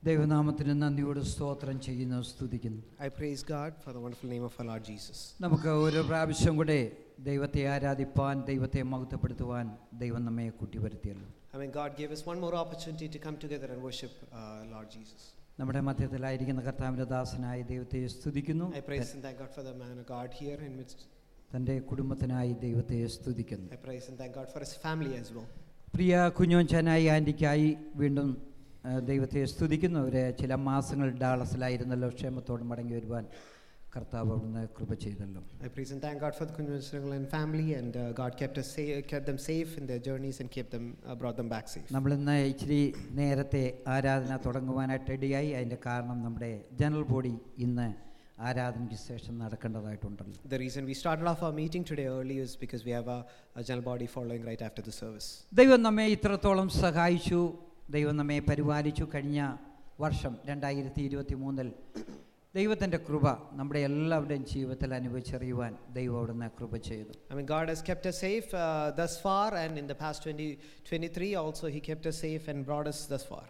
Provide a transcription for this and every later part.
ദൈവനാമത്തിന് നന്ദിയോട് സ്തോത്രം ചെയ്യുന്നു സ്തുതിക്കുന്നു I praise God for the wonderful name of our Lord Jesus. നമുക്ക് ഒരു പ്രാവശ്യം കൂടെ ദൈവത്തെ ആരാധിപ്പാൻ ദൈവത്തെ മഹത്വപ്പെടുത്തുവാൻ ദൈവം നമ്മെ കൂട്ടിവരുത്തിയല്ലോ I mean, God gave us one more opportunity to come together and worship uh, Lord Jesus. നമ്മുടെ മധ്യത്തിലായിരിക്കുന്ന കർത്താവിൻ്റെ ദാസനായ ദൈവത്തെ സ്തുതിക്കുന്നു I praise and thank God for the man of God here in midst. തൻ്റെ കുടുംബത്തിനായി ദൈവത്തെ സ്തുതിക്കുന്നു I praise and thank God for his family as well. പ്രിയ കുഞ്ഞോഞ്ചനായി ആൻറ്റിക്കായി വീണ്ടും ആ, ദൈവത്തെ സ്തുതിക്കുന്നു അവർ ചില മാസങ്ങൾ ഡാളസിലായിരുന്നല്ലോ ക്ഷേമത്തോട് മടങ്ങി വരുവാൻ കർത്താവ് അവിടുന്ന് കൃപ ചെയ്തല്ലോ I praise and thank God for the Kunjunsangal and family, and uh, God kept us sa- kept them safe in their journeys and kept them uh, brought them back safe. നമ്മളിന്ന് ഇച്ചിരി നേരത്തെ ആരാധന തുടങ്ങുവാനായിട്ട് റെഡിയായി അതിൻ്റെ കാരണം നമ്മുടെ ജനറൽ ബോഡി ഇന്ന് ആരാധനയ്ക്ക് ശേഷം നടക്കേണ്ടതായിട്ടുണ്ടല്ലോ The reason we started off our meeting today early is because we have a, a general body following right after the service. ദൈവം നമ്മെ ഇത്രത്തോളം സഹായിച്ചു ദൈവം നമ്മെ പരിപാലിച്ചു കഴിഞ്ഞ വർഷം രണ്ടായിരത്തി ഇരുപത്തി മൂന്നിൽ ദൈവത്തിൻ്റെ കൃപ നമ്മുടെ എല്ലാവരുടെയും ജീവിതത്തിൽ അനുഭവിച്ചറിയുവാൻ ദൈവം അവിടുന്ന് കൃപ ചെയ്തു I mean, God has kept us safe uh, thus far, and in the past 2023 also, He kept us safe and brought us thus far.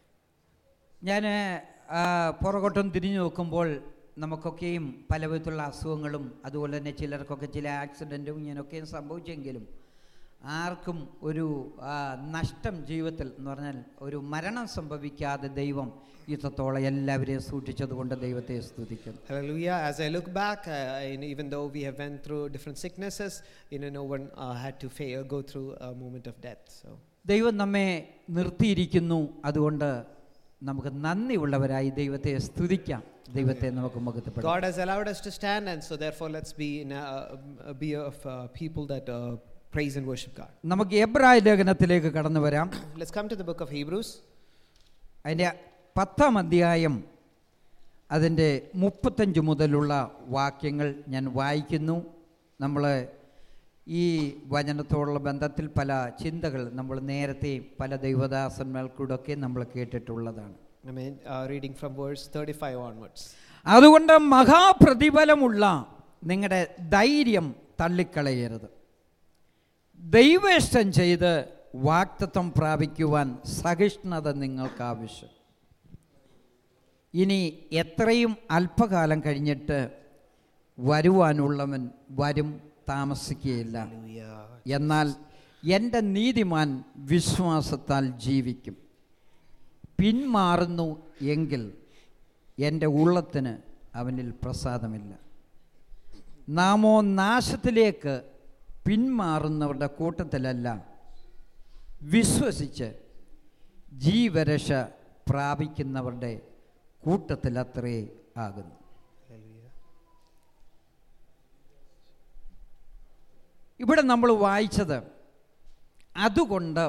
ഞാൻ പുറകോട്ടം തിരിഞ്ഞു നോക്കുമ്പോൾ നമുക്കൊക്കെയും പല വിധത്തിലുള്ള അസുഖങ്ങളും അതുപോലെ തന്നെ ചിലർക്കൊക്കെ ചില ആക്സിഡൻറ്റും ഇങ്ങനെയൊക്കെയും സംഭവിച്ചെങ്കിലും ആർക്കും ഒരു ആ, നഷ്ടം ജീവിതത്തിൽ എന്ന് പറഞ്ഞാൽ ഒരു മരണം സംഭവിക്കാതെ ദൈവം ഇത്രത്തോളം എല്ലാവരെയും സൂക്ഷിച്ചതുകൊണ്ട് ദൈവത്തെ സ്തുതിക്കുന്നു Hallelujah. As I look back, uh, and even though we have went through different sicknesses, you know, no one uh, had to fa- go through a moment of death. So, ദൈവം നമ്മെ നിർത്തിയിരിക്കുന്നു അതുകൊണ്ട് നമുക്ക് നന്ദിയുള്ളവരായി ദൈവത്തെ സ്തുതിക്കാം ദൈവത്തെ നമുക്ക് മുഖത്തപ്പെടാം God has allowed us to stand, and so therefore, let's be in a, a be of uh, people that uh, praise and worship God. നമുക്ക് എബ്രായ ലേഖനത്തിലേക്ക് കടന്നു വരാം Let's come to the book of Hebrews. അതിൻ്റെ പത്താം അധ്യായം അതിൻ്റെ മുപ്പത്തഞ്ച് മുതലുള്ള വാക്യങ്ങൾ ഞാൻ വായിക്കുന്നു നമ്മൾ ഈ വചനത്തോടുള്ള ബന്ധത്തിൽ പല ചിന്തകൾ നമ്മൾ നേരത്തെ പല ദൈവദാസന്മാർക്കൂടൊക്കെ നമ്മൾ കേട്ടിട്ടുള്ളതാണ് I mean, uh, reading from verse 35 onwards. അതുകൊണ്ട് മഹാപ്രതിഫലമുള്ള നിങ്ങളുടെ ധൈര്യം തള്ളിക്കളയരുത് ദൈവേഷ്ടം ചെയ്ത് വാക്തത്വം പ്രാപിക്കുവാൻ സഹിഷ്ണുത നിങ്ങൾക്ക് ആവശ്യം ഇനി എത്രയും അല്പകാലം കഴിഞ്ഞിട്ട് വരുവാനുള്ളവൻ വരും താമസിക്കുകയില്ല Hallelujah. എന്നാൽ എൻ്റെ നീതിമാൻ വിശ്വാസത്താൽ ജീവിക്കും പിന്മാറുന്നു എങ്കിൽ എൻ്റെ ഉള്ളത്തിന് അവനിൽ പ്രസാദമില്ല നാമോ നാശത്തിലേക്ക് പിന്മാറുന്നവരുടെ കൂട്ടത്തിലല്ല വിശ്വസിച്ച് ജീവരക്ഷ പ്രാപിക്കുന്നവരുടെ കൂട്ടത്തിലത്രേ ആകുന്നു Hallelujah. ഇവിടെ നമ്മൾ വായിച്ചത് അതുകൊണ്ട്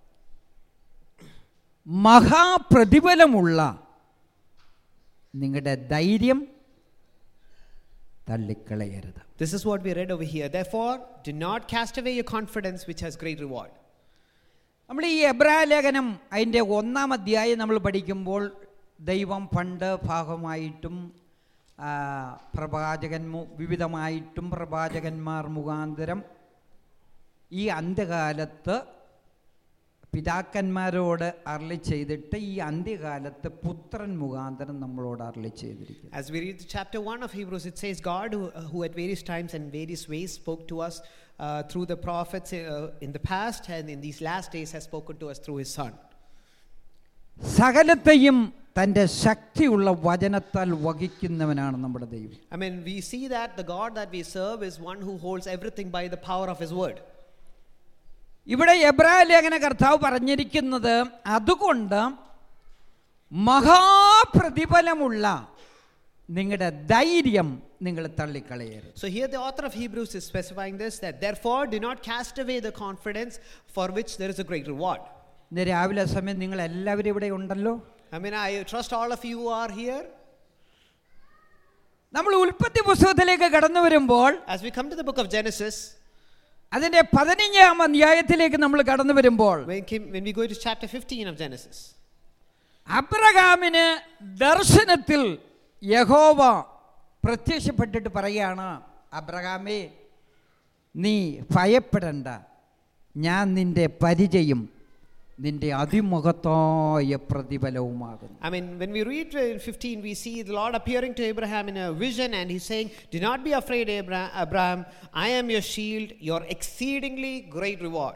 മഹാപ്രതിഫലമുള്ള നിങ്ങളുടെ ധൈര്യം തള്ളിക്കളയരുത് This is what we read over here. Therefore, do not cast away your confidence, which has great reward. നമ്മൾ ഈ എബ്രാ ലേഖനം അതിൻ്റെ ഒന്നാം അധ്യായം നമ്മൾ പഠിക്കുമ്പോൾ ദൈവം പണ്ട് ഭാഗമായിട്ടും ആ, പ്രവാചകൻ മു- വിവിധമായിട്ടും പ്രവാചകന്മാർ മുഖാന്തരം ഈ അന്ത്യകാലത്ത് പിതാക്കന്മാരോട് അരളി ചെയ്തിട്ട് ഈ അന്ത്യകാലത്ത് പുത്രൻ മുഖാന്തരം നമ്മളോട് അരളി ചെയ്തിരിക്കുന്നു As we read the chapter 1 of Hebrews, it says, God, who, who at various times and various ways spoke to us uh, through the prophets uh, in the past and in these last days has spoken to us through his Son. സകലത്തെയും തൻ്റെ ശക്തിയുള്ള വചനത്താൽ വഹിക്കുന്നവനാണ് നമ്മുടെ ദൈവം I mean, we see that the God that we serve is one who holds everything by the power of his word. ഇവിടെ എബ്രായ ലേഖന കർത്താവ് പറഞ്ഞിരിക്കുന്നത് അതുകൊണ്ട് മഹാപ്രതിഫലമുള്ള നിങ്ങളുടെ ധൈര്യം നിങ്ങൾ തള്ളിക്കളയരുത് So here the author of Hebrews is specifying this that therefore do not cast away the confidence for which there is a great reward. ഇന്ന് രാവിലെ സമയം നിങ്ങൾ എല്ലാവരും ഇവിടെ ഉണ്ടല്ലോ I mean, I trust all of you are here. നമ്മൾ ഉൽപ്പത്തി പുസ്തകത്തിലേക്ക് കടന്നു വരുമ്പോൾ As we come to the book of Genesis, അതിൻ്റെ പതിനഞ്ചാം അധ്യായത്തിലേക്ക് നമ്മൾ കടന്നു വരുമ്പോൾ when, came, when we go to chapter 15 of Genesis, അബ്രഹാമിന് ദർശനത്തിൽ യഹോവ പ്രത്യക്ഷപ്പെട്ടിട്ട് പറയാണ് അബ്രഹാമേ നീ ഭയപ്പെടണ്ട ഞാൻ നിന്റെ പരിചയം നിന്റെ അതിമഹത്തായ പ്രതിഫലവുമാകുന്നു I mean, when we read in 15, we see the Lord appearing to Abraham in a vision and he's saying, Do not be afraid, Abra- Abraham. I am your shield, your exceedingly great reward.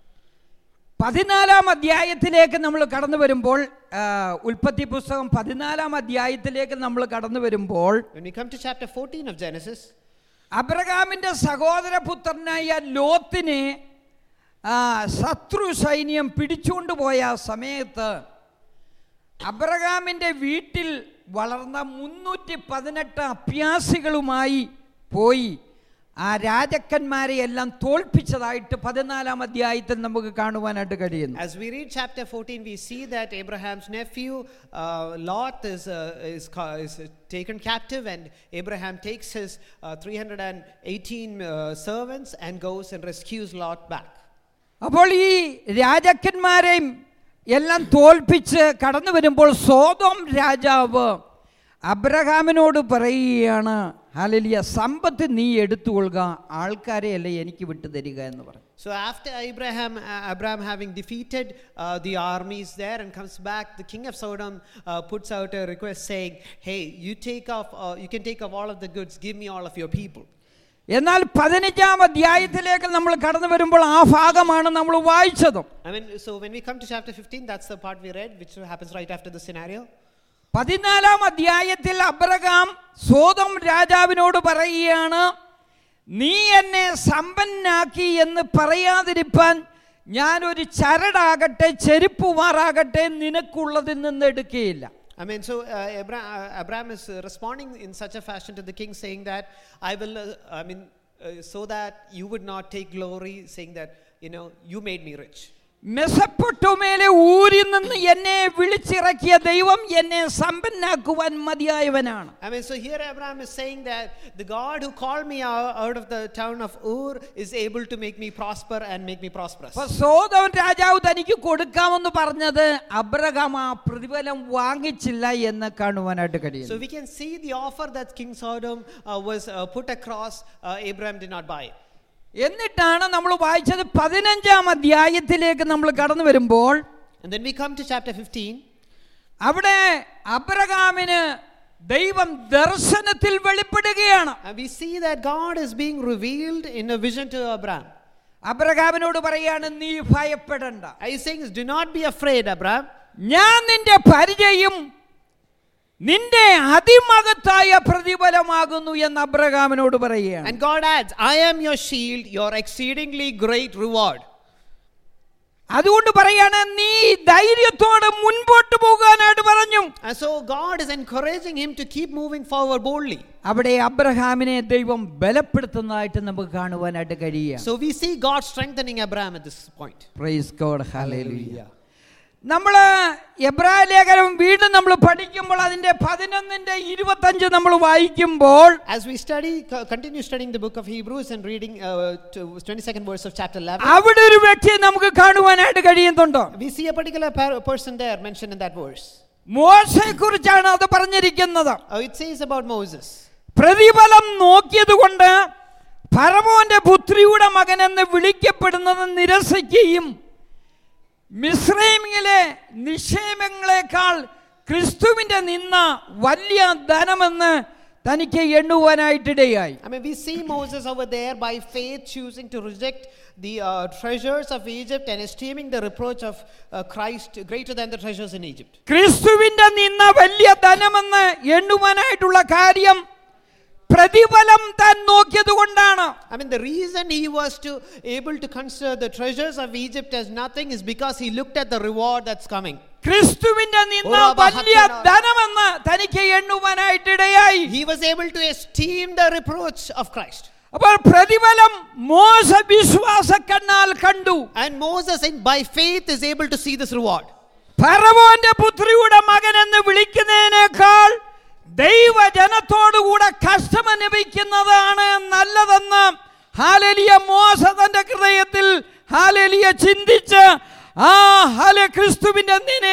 പതിനാലാം അധ്യായത്തിലേക്ക് നമ്മൾ കടന്നു വരുമ്പോൾ ആ, ഉൽപ്പത്തി പുസ്തകം പതിനാലാം അധ്യായത്തിലേക്ക് നമ്മൾ കടന്നു വരുമ്പോൾ When we come to chapter 14 of Genesis, അബ്രഹാമിന്റെ സഹോദരപുത്രനായ ലോത്തിനെ ആ, ശത്രു സൈന്യം പിടിച്ചുകൊണ്ട് പോയ സമയത്ത് അബ്രഹാമിന്റെ വീട്ടിൽ വളർന്ന മുന്നൂറ്റി പതിനെട്ട് അഭ്യാസികളുമായി പോയി ആ രാജക്കന്മാരെ എല്ലാം തോൽപ്പിച്ചതായിട്ട് പതിനാലാം അധ്യായത്തിൽ നമുക്ക് കാണുവാനായിട്ട് കഴിയുന്നു as we read chapter 14, we see that Abraham's nephew uh, Lot is, uh, is, ca- is uh, taken captive, and Abraham takes his uh, 318 uh, servants and goes and rescues Lot back. അപ്പോൾ ഈ രാജാക്കന്മാരെയും എല്ലാം തോൽപ്പിച്ച് കടന്നു വരുമ്പോൾ സോതോം രാജാവ് അബ്രഹാമിനോട് പറയുകയാണ് ഹാലലിയ സമ്പത്ത് നീ എടുത്തുകൊള്ളുക ആൾക്കാരെ അല്ലേ എനിക്ക് വിട്ടു തരിക എന്ന് പറഞ്ഞു So after Abraham, uh, Abraham having defeated uh, the armies there and comes back, the king of Sodom uh, puts out a request saying, "Hey, you take off, uh, you can take off all of the goods. Give me all of your people." എന്നാൽ പതിനഞ്ചാം അധ്യായത്തിലേക്ക് നമ്മൾ കടന്നു വരുമ്പോൾ ആ ഭാഗമാണ് നമ്മൾ വായിച്ചതും I mean, so when we come to chapter 15, that's the part we read, which happens right after the scenario. പതിനാലാം അധ്യായത്തിൽ അബ്രഹാം സോതം രാജാവിനോട് പറയുകയാണ് നീ എന്നെ സമ്പന്നാക്കി എന്ന് പറയാതിരിപ്പാൻ ഞാനൊരു ചരടാകട്ടെ ചെരുപ്പുമാറാകട്ടെ നിനക്കുള്ളതിൽ നിന്ന് എടുക്കുകയില്ല I mean, so uh, Abraham, uh, Abraham is uh, responding in such a fashion to the king, saying that I will, uh, I mean, uh, so that you would not take glory, saying that you know you made me rich. മെസപ്പൊട്ടുമേലെ ഊരിൽ നിന്ന് എന്നെ വിളിച്ചിറക്കിയ ദൈവം എന്നെ സമ്പന്നാക്കുവാൻ മതിയായവനാണ് I mean, so here Abraham is saying that the God who called me out, out of the town of Ur is able to make me prosper and make me prosperous. അപ്പൊ സോതവൻ രാജാവ് തനിക്ക് കൊടുക്കാമെന്ന് പറഞ്ഞത് Abraham ആ പ്രതിഫലം വാങ്ങിച്ചില്ല എന്ന് കാണുവാനായിട്ട് So കഴിയും we can see the offer that King Sodom uh, was uh, put across, uh, Abraham did not buy it. എന്നിട്ടാണ് നമ്മൾ വായിച്ചത് പതിനഞ്ചാം അധ്യായത്തിലേക്ക് നമ്മൾ കടന്നു വരുമ്പോൾ And then we come to chapter 15. അവിടെ അബ്രഹാമിന് ദൈവം ദർശനത്തിൽ വെളിപ്പെടുകയാണ് And we see that God is being revealed in a vision to Abraham. അബ്രഹാമിനോട് പറയാണ് നീ ഭയപ്പെടണ്ട Are you saying, is, Do not be afraid, Abraham. ഞാൻ നിന്റെ പരിചയം നിന്റെ അതിമകത്തായ പ്രതിഫലമാകുന്നു എന്ന് അബ്രഹാമിനോട് പറയുകയാണ് And God adds, I am your shield, your exceedingly great reward. അതുകൊണ്ട് പറയാണ് നീ ധൈര്യത്തോടെ മുൻപോട്ട് പോകാനായിട്ട് പറഞ്ഞു And so God is encouraging him to keep moving forward boldly. അവിടെ അബ്രഹാമിനെ ദൈവം ബലപ്പെടുത്തുന്നതായിട്ട് നമുക്ക് കാണുവാനായിട്ട് കഴിയുക So we see God strengthening Abraham at this point. Praise God hallelujah നമ്മൾ എബ്രായ ലേഖനം വീണ്ടും നമ്മൾ പഠിക്കുമ്പോൾ അതിന്റെ പതിനൊന്നിന്റെ ഇരുപത്തഞ്ച് നമ്മൾ വായിക്കുമ്പോൾ As we study, co- continue studying the book of Hebrews and reading uh, to 22nd verse of chapter 11, അവിടെ ഒരു വ്യക്തിയെ നമുക്ക് കാണുവാനായിട്ട് കഴിയുന്നുണ്ടോ we see a particular per- person there mentioned in that verse. മോശയെ കുറിച്ചാണ് അത് പറഞ്ഞിരിക്കുന്നത് Uh, it says about Moses. പ്രതിഫലം നോക്കിയതുകൊണ്ട് ഫറവോന്റെ പുത്രിയുടെ മകനെന്ന് വിളിക്കപ്പെടുന്നത് നിരസിക്കുകയും മിശ്രൈമിലെ നിക്ഷേപങ്ങളെക്കാൾ ക്രിസ്തുവിന്റെ നിന്ന വലിയ ധനമെന്ന് തനിക്ക് എണ്ണുവാനായിട്ടിടയായി I mean, we see Moses over there by faith choosing to reject the uh, treasures of Egypt and esteeming the reproach of uh, Christ greater than the treasures in Egypt. ക്രിസ്തുവിന്റെ നിന്ന വലിയ ധനമെന്ന് എണ്ണുവാനായിട്ടുള്ള കാര്യം പ്രതിഫലം താൻ നോക്കിയത് കൊണ്ടാണ് I mean, the reason he was to able to consider the treasures of Egypt as nothing is because he looked at the reward that's coming. ക്രിസ്തുവിന്റെ നിന്ന ഓ, വലിയ അപഹത്വനാ- ധനമെന്ന് തനിക്ക് എണ്ണുവാനായിട്ടിടയായി He was able to esteem the reproach of Christ. അപ്പോൾ പ്രതിഫലം മോശ വിശ്വാസ കണ്ണാൽ കണ്ടു And Moses, in, by faith, is able to see this reward. ഫറവോന്റെ പുത്രിയുടെ മകൻ എന്ന് വിളിക്കുന്നതിനേക്കാൾ ദൈവജനത്തോടുകൂടെ കഷ്ടമനുഭവിക്കുന്നതാണ് നല്ലതെന്ന് ഹാലലിയ മോശ തന്റെ ഹൃദയത്തിൽ ഹാലലിയ ചിന്തിച്ച് ആ ഹല ക്രിസ്തുവിന്റെ നിന്നെ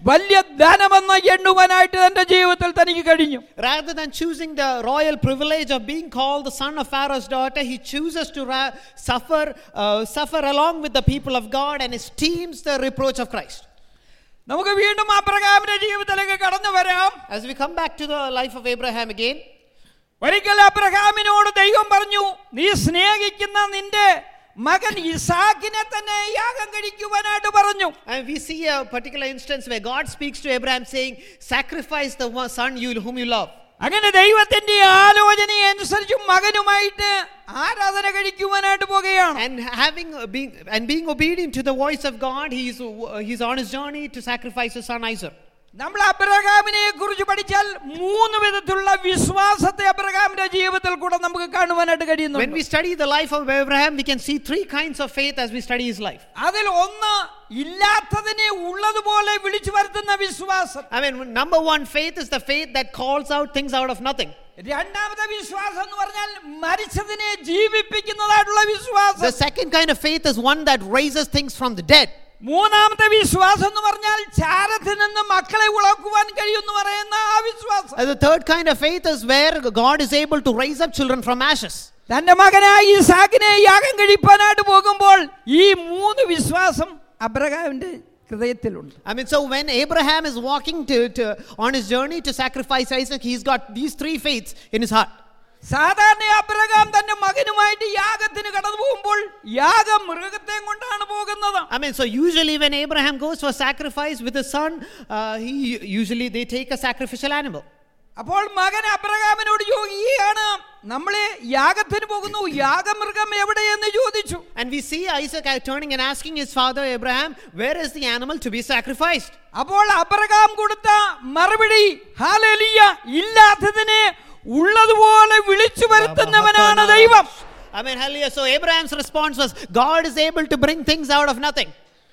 വലിയ ധനമെന്ന് എണ്ണുവാനായിട്ട് തന്റെ ജീവിതത്തിൽ തനിക്ക് കഴിഞ്ഞു Rather than choosing the royal privilege of being called the son of Pharaoh's daughter, he chooses to ra- suffer, uh, suffer along with the people of God and esteems the reproach of Christ. നമുക്ക് വീണ്ടും അബ്രഹാമിന്റെ ജീവിതത്തിലേക്ക് കടന്നു വരാം As we come back to the life of Abraham again, ഒരിക്കൽ അബ്രഹാമിനോട് ദൈവം പറഞ്ഞു നീ സ്നേഹിക്കുന്ന നിന്റെ മകൻ ഇസാക്കിനെ തന്നെ യാഗം കഴിക്കുവാനായിട്ട് പറഞ്ഞു and we see a particular instance where God speaks to Abraham saying, Sacrifice the one son you, whom you love. അങ്ങനെ ദൈവത്തിന്റെ ആലോചന അനുസരിച്ച് മകനുമായിട്ട് ആരാധന കഴിക്കുവാനായിട്ട് പോകുകയാണ് And having uh, being and being obedient to the voice of God, he's, uh, he's on his journey to sacrifice his son Isaac. നമ്മൾ അബ്രഹാമിനെ കുറിച്ച് പഠിച്ചാൽ മൂന്ന് വിധത്തിലുള്ള വിശ്വാസത്തെ അബ്രഹാമിന്റെ ജീവിതത്തിൽ കൂടെ നമുക്ക് കാണുവാനായിട്ട് When കഴിയുന്നു we study the life of Abraham, we can see three kinds of faith as we study his life. അതിൽ ഒന്ന് ഇല്ലാത്തതിനെ ഉള്ളതുപോലെ വിളിച്ചു വരുത്തുന്ന വിശ്വാസം I mean, number one faith is the faith that calls out things out of nothing. രണ്ടാമത്തെ വിശ്വാസം എന്ന് പറഞ്ഞാൽ മരിച്ചതിനെ ജീവിപ്പിക്കുന്നതായിട്ടുള്ള വിശ്വാസം The second kind of faith is one that raises things from the dead. മൂന്നാമത്തെ വിശ്വാസം എന്ന് പറഞ്ഞാൽ ചാരത്തിൽ നിന്ന് മക്കളെ ഉളക്കുവാൻ കഴിയുമെന്ന് പറയുന്ന ആ വിശ്വാസം And the third kind of faith is where God is able to raise up children from ashes. തന്റെ മകനായ ഇസാക്കിനെ യാഗം കഴിപ്പാനായിട്ട് പോകുമ്പോൾ ഈ മൂന്ന് വിശ്വാസം അബ്രഹാമിന്റെ ഹൃദയത്തിലുണ്ട് I mean, so when Abraham is walking to, to, on his journey to sacrifice Isaac, he's got these three faiths in his heart. സാധാരണ അബ്രഹാം തന്റെ മകനുമായിട്ട് യാഗത്തിന് കടന്നു പോകുമ്പോൾ യാഗം മൃഗത്തെ കൊണ്ടാണ് പോകുന്നത് I mean, so usually when Abraham goes for sacrifice with his son, uh, he usually they take a sacrificial animal. അപ്പോൾ മകൻ അബ്രഹാമിനോട് ചോദിക്കുകയാണ് നമ്മളെ യാഗത്തിന് പോകുന്നു യാഗമൃഗം എവിടെയെന്ന് ചോദിച്ചു And we see Isaac uh, turning and asking his father Abraham, Where is the animal to be sacrificed? അപ്പോൾ Abraham കൊടുത്ത മറുപടി ഹാലലിയ ഇല്ലാത്തതിനെ ഉള്ളതുപോലെ വിളിച്ചു വരുത്തുന്നവനാണ് ദൈവം I mean, hallelujah. So Abraham's response was, God is able to bring things out of nothing.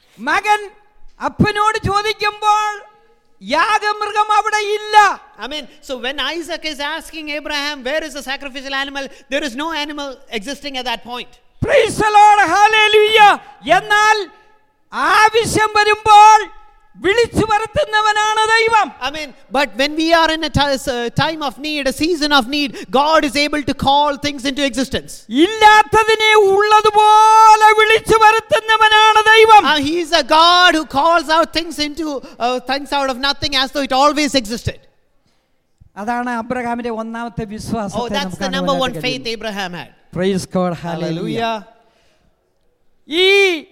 മകൻ അപ്പനോട് ചോദിക്കുമ്പോൾ യാഗമൃഗം അവിടെ ഇല്ല I mean, so when Isaac is asking Abraham, Where is the sacrificial animal? There is no animal existing at that point. Praise the Lord, hallelujah. എന്നാൽ ആവശ്യം വരുമ്പോൾ വിളിച്ചു വരുത്തുന്നവനാണ് ദൈവം I mean, but when we are in a ti- s- uh, time of need, a season of need, God is able to call things into existence. ഇല്ലാത്തതിനെ ഉള്ളതുപോലെ വിളിച്ചു വരുത്തുന്നവനാണ് ദൈവം Uh, he is a God who calls out things into uh, things out of nothing as though it always existed. അതാണ് അബ്രഹാമിന്റെ ഒന്നാമത്തെ Oh, വിശ്വാസം that's the number one faith Abraham had. Praise God Hallelujah. ഈ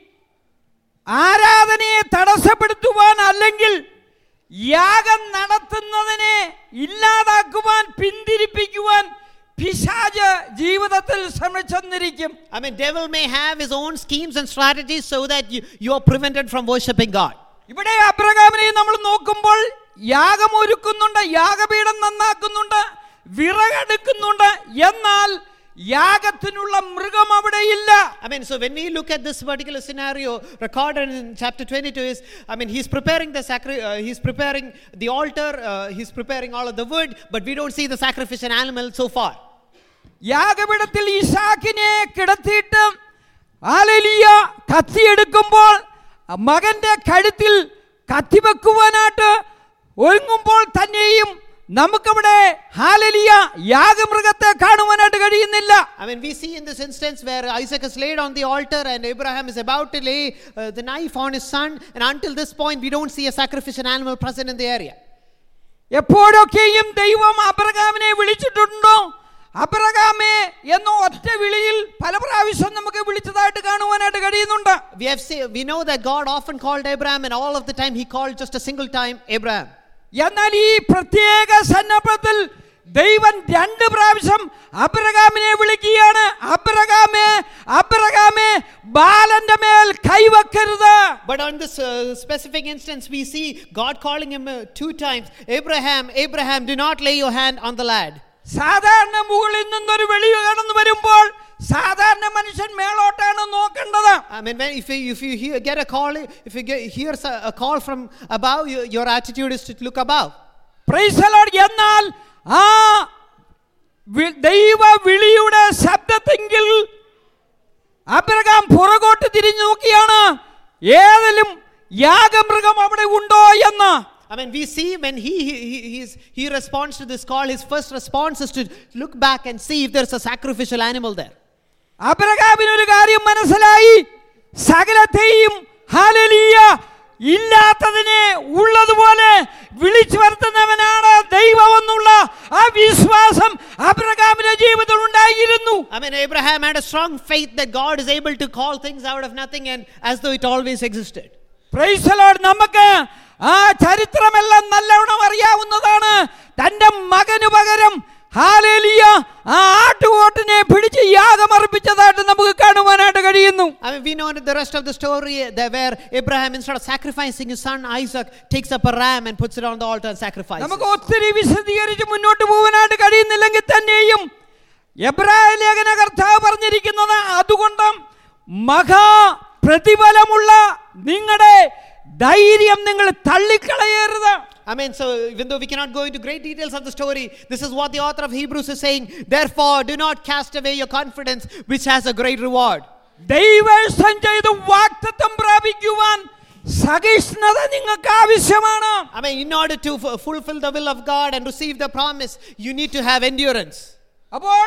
ആരാധനയെ തടസ്സപ്പെടുത്തുവാൻ അല്ലെങ്കിൽ യാഗം നടത്തുന്നതിനെ ഇല്ലാതാക്കുവാൻ പിന്തിരിപ്പിക്കുവാൻ പിശാജ് ജീവിതത്തിൽ ശ്രമിച്ചെന്നിരിക്കും I mean, devil may have his own schemes and strategies so that you, you are prevented from worshiping God. ഇവിടെ അബ്രഹാമിനെ നമ്മൾ നോക്കുമ്പോൾ യാഗം ഒരുക്കുന്നുണ്ട് യാഗപീഠം നന്നാക്കുന്നുണ്ട് വിറകെടുക്കുന്നുണ്ട് എന്നാൽ യാഗത്തിനുള്ള മൃഗം അവിടെ ഇല്ല I mean, so when we look at this particular scenario recorded in chapter 22 is, I mean, he's preparing the sacri- uh, he's preparing the altar, uh, he's preparing all of the wood, but we don't see the sacrificial animal so far. യാഗപീഠത്തിൽ ഇസാക്കിനെ കിടത്തിയിട്ട് ആലലിയ കത്തിയെടുക്കുമ്പോൾ മകന്റെ കഴുത്തിൽ കത്തി വെക്കുവാനായിട്ട് ഒരുങ്ങുമ്പോൾ തന്നെയും നമുക്കവിടെ ഹാലലിയ യാഗമൃഗത്തെ കാണുവാനായിട്ട് കഴിയുന്നില്ല I mean, we see in this instance where Isaac is laid on the altar and Abraham is about to lay uh, the knife on his son, and until this point, we don't see a sacrificial animal present in the area. എപ്പോഴൊക്കെയും ദൈവം അബ്രഹാമിനെ വിളിച്ചിട്ടുണ്ടോ അബ്രഹാമേ എന്ന ഒറ്റ വിളിയിൽ പല പ്രാവശ്യം നമുക്ക് വിളിച്ചതായിട്ട് കാണുവാനായിട്ട് കഴിയുന്നുണ്ട് We have say, we know that God often called Abraham, and all of the time He called just a single time Abraham. എന്നാൽ ഈ പ്രത്യേക സന്ദർഭത്തിൽ ദൈവം രണ്ട് പ്രാവശ്യം അബ്രഹാമിനെ വിളിക്കുകയാണ് അബ്രഹാമേ അബ്രഹാമേ ബാലന്റെ മേൽ കൈവക്കരുത് But on this uh, specific instance, we see God calling him uh, two times Abraham, Abraham, do not lay your hand on the lad. സാധാരണ മുകളിൽ നിന്നൊരു വെളി കടന്നു വരുമ്പോൾ സാധാരണ മനുഷ്യൻ മേളോട്ടാണ് നോക്കേണ്ടത് I mean, when, if you, if you hear, get a call, if you get, hear a, a call from above, your, your attitude is to look above. Praise the Lord. എന്നാൽ ആ വി- ദൈവ വിളിയുടെ ശബ്ദത്തെങ്കിൽ Abraham പുറകോട്ട് തിരിഞ്ഞു നോക്കിയാണ് ഏതിലും യാഗമൃഗം അവിടെ ഉണ്ടോ എന്ന് I mean, we see when he, he, he, he's, he responds to this call, his first response is to look back and see if there's a sacrificial animal there. അബ്രഹാമിനൊരു കാര്യം മനസ്സിലായി സകലത്തെയും ഹാലലീയ ഇല്ലാത്തതിനെ ഉള്ളതുപോലെ വിളിച്ചു വരുത്തുന്നവനാണ് ദൈവമെന്നുള്ള ആ വിശ്വാസം അബ്രഹാമിന്റെ ജീവിതത്തിൽ ഉണ്ടായിരുന്നു I mean, Abraham had a strong faith that God is able to call things out of nothing and as though it always existed. പ്രൈസലോട് നമുക്ക് ആ ചരിത്രമെല്ലാം നല്ലവണ്ണം അറിയാവുന്നതാണ് തന്റെ മകന് പകരം ഹാലേലിയ ആ ആട്ടുകോട്ടിനെ പിടിച്ച് യാഗമർപ്പിച്ചതായിട്ട് നമുക്ക് കാണുവാനായിട്ട് കഴിയുന്നു I mean, we know the rest of the story uh, that where Abraham, instead of sacrificing his son Isaac, takes up a ram and puts it on the altar and sacrifices. നമുക്ക് ഒത്തിരി വിശദീകരിച്ച് മുന്നോട്ട് പോകാനായിട്ട് കഴിയുന്നില്ലെങ്കിൽ തന്നെയും എബ്രായ ലേഖന കർത്താവ് പറഞ്ഞിരിക്കുന്നത് അതുകൊണ്ട് മഹാ പ്രതിഫലമുള്ള നിങ്ങളുടെ ധൈര്യം നിങ്ങൾ തള്ളിക്കളയരുത് I mean, so even though we cannot go into great details of the story, this is what the author of Hebrews is saying. Therefore, do not cast away your confidence, which has a great reward. ദൈവേഷ്ടം ചെയ്ത് വാക്തത്വം പ്രാപിക്കുവാൻ സഹിഷ്ണുത നിങ്ങൾക്ക് ആവശ്യമാണ് I mean, in order to f- fulfill the will of God and receive the promise, you need to have endurance. അപ്പോൾ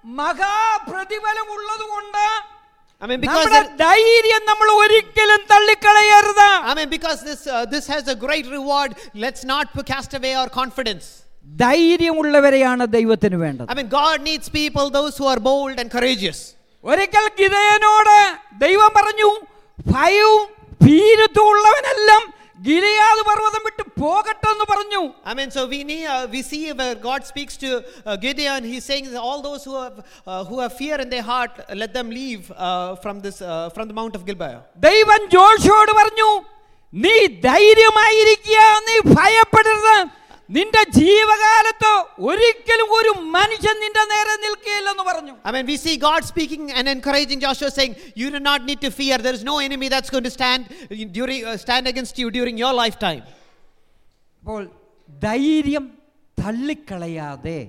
മഹാപ്രതിഫലം ഉള്ളതുകൊണ്ട് I mean, because നമ്മുടെ there- ധൈര്യം നമ്മൾ ഒരിക്കലും തള്ളിക്കളയരുത് I mean, because this uh, this has a great reward. Let's not p- cast away our confidence. ധൈര്യമുള്ളവരെയാണ് ദൈവത്തിന് വേണ്ടത് I mean, God needs people, those who are bold and courageous. ഒരിക്കൽ ഗിതയനോട് ദൈവം പറഞ്ഞു ഭയവും ഭീരുത്വം ഉള്ളവനെല്ലാം ഗിലയാത് പർവ്വതം വിട്ട് പോകട്ടെ എന്ന് പറഞ്ഞു I mean, so we need, uh, we see where God speaks to uh, Gideon. He's saying that all those who have uh, who have fear in their heart, let them leave uh, from this uh, from the mount of Gilboa. ദൈവം ജോഷോട് പറഞ്ഞു നീ ധൈര്യമായിരിക്കുക നീ ഭയപ്പെടരുത് നിന്റെ ജീവകാലത്ത് ഒരിക്കലും ഒരു മനുഷ്യൻ നിന്റെ നേരെ നിൽക്കുകയില്ലെന്ന് പറഞ്ഞു I mean, we see God speaking and encouraging Joshua, saying, "You do not need to fear. There is no enemy that's going to stand during uh, stand against you during your lifetime." അപ്പോൾ ധൈര്യം തള്ളിക്കളയാതെ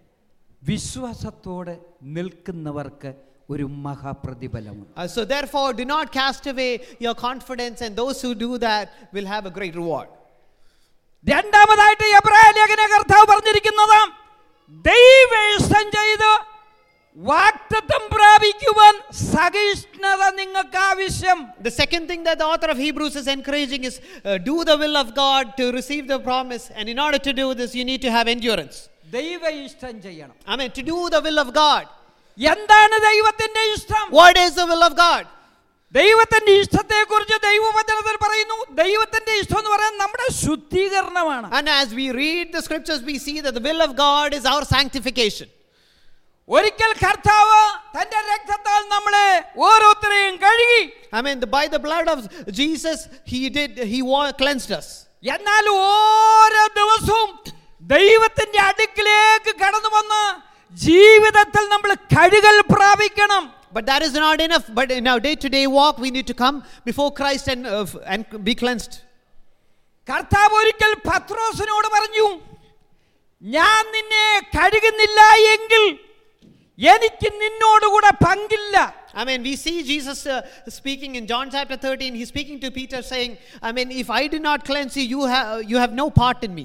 വിശ്വാസത്തോടെ നിൽക്കുന്നവർക്ക് ഒരു മഹാപ്രതിഫലമുണ്ട് Uh, so therefore, do not cast away your confidence, and those who do that will have a great reward. രണ്ടാമതായിട്ട് എബ്രായ ലേഖന കർത്താവ് പറഞ്ഞിരിക്കുന്നത് ദൈവേഷ്ടം ചെയ്ത് വാക്തത്വം പ്രാപിക്കുവാൻ സഹിഷ്ണുത നിങ്ങൾക്ക് ആവശ്യം The second thing that the author of Hebrews is encouraging is uh, do the will of God to receive the promise, and in order to do this, you need to have endurance. ദൈവ ഇഷ്ടം ചെയ്യണം I mean, to do the will of God. എന്താണ് ദൈവത്തിന്റെ ഇഷ്ടം What is the will of God? ദൈവത്തിന്റെ ഇഷ്ടത്തെ കുറിച്ച് ദൈവവചനത്തിൽ പറയുന്നു ദൈവത്തിന്റെ ഇഷ്ടം എന്ന് പറയുന്നത് നമ്മുടെ ശുദ്ധീകരണമാണ് And as we read the scriptures, we see that the will of God is our sanctification. ഒരിക്കൽ കർത്താവ് തന്റെ രക്തത്താൽ നമ്മളെ ഓരോരുത്തരെയും കഴുകി I mean, the, by the blood of Jesus, He did, He wa- cleansed us. എന്നാൽ ഓരോ ദിവസവും ദൈവത്തിന്റെ അടുക്കിലേക്ക് കടന്നു വന്ന് ജീവിതത്തിൽ നമ്മൾ കഴുകൽ പ്രാപിക്കണം But that is not enough. But in our day to day walk, we need to come before Christ and, uh, f- and be cleansed. കർത്താവ് ഒരിക്കൽ പത്രോസിനോട് പറഞ്ഞു ഞാൻ നിന്നെ കഴുകുന്നില്ല എങ്കിൽ എനിക്ക് നിന്നോടുകൂടെ പങ്കില്ല I mean, we see Jesus uh, speaking in John chapter 13. He's speaking to Peter, saying, I mean, if I do not cleanse you, you, ha- you have no part in me.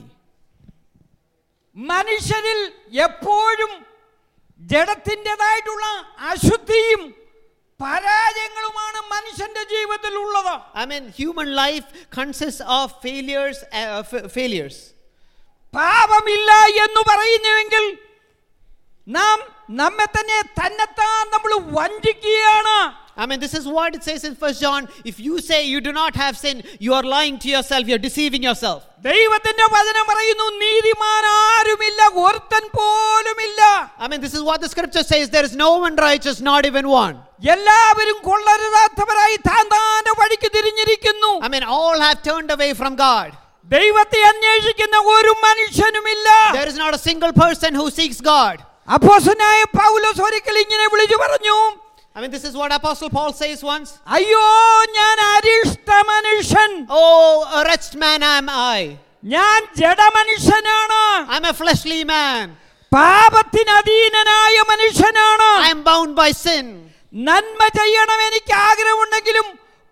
മനുഷ്യരിൽ എപ്പോഴും ജഡത്തിൻ്റെതായിട്ടുള്ള അശുദ്ധിയും പരാജയങ്ങളുമാണ് മനുഷ്യന്റെ ജീവിതത്തിൽ ഉള്ളത് I mean, human life consists of failures, uh, f- failures. പാപമില്ല എന്ന് പറയുന്നുവെങ്കിൽ നാം നമ്മെ തന്നെ തന്നെത്താൻ നമ്മൾ വഞ്ചിക്കുകയാണ് I mean, this is what it says in First John. If you say you do not have sin, you are lying to yourself, you're deceiving yourself. ദൈവത്തിന്റെ വചനം പറയുന്നു നീതിമാൻ ആരുമില്ല ഒരുത്തൻ പോലുമില്ല I mean, this is what the scripture says there is no one righteous, not even one. എല്ലാവരും കൊള്ളരുതാത്തവരായി താൻ താന്റെ വഴിക്ക് തിരിഞ്ഞിരിക്കുന്നു I mean, all have turned away from God. ദൈവത്തെ അന്വേഷിക്കുന്ന ഒരു മനുഷ്യനുമില്ല There is not a single person who seeks God. അപ്പോസനായ പൗലോസ് ഒരിക്കൽ ഇങ്ങനെ വിളിച്ചു പറഞ്ഞു I mean, this is what Apostle Paul says once. അയ്യോ ഞാൻ അരിഷ്ട മനുഷ്യൻ Oh, a wretched man am I. ഞാൻ ജഡമനുഷ്യനാണ് I'm a fleshly man. പാപത്തിന് അധീനനായ മനുഷ്യനാണ് I am bound by sin. നന്മ ചെയ്യണം എനിക്ക് ആഗ്രഹമുണ്ടെങ്കിലും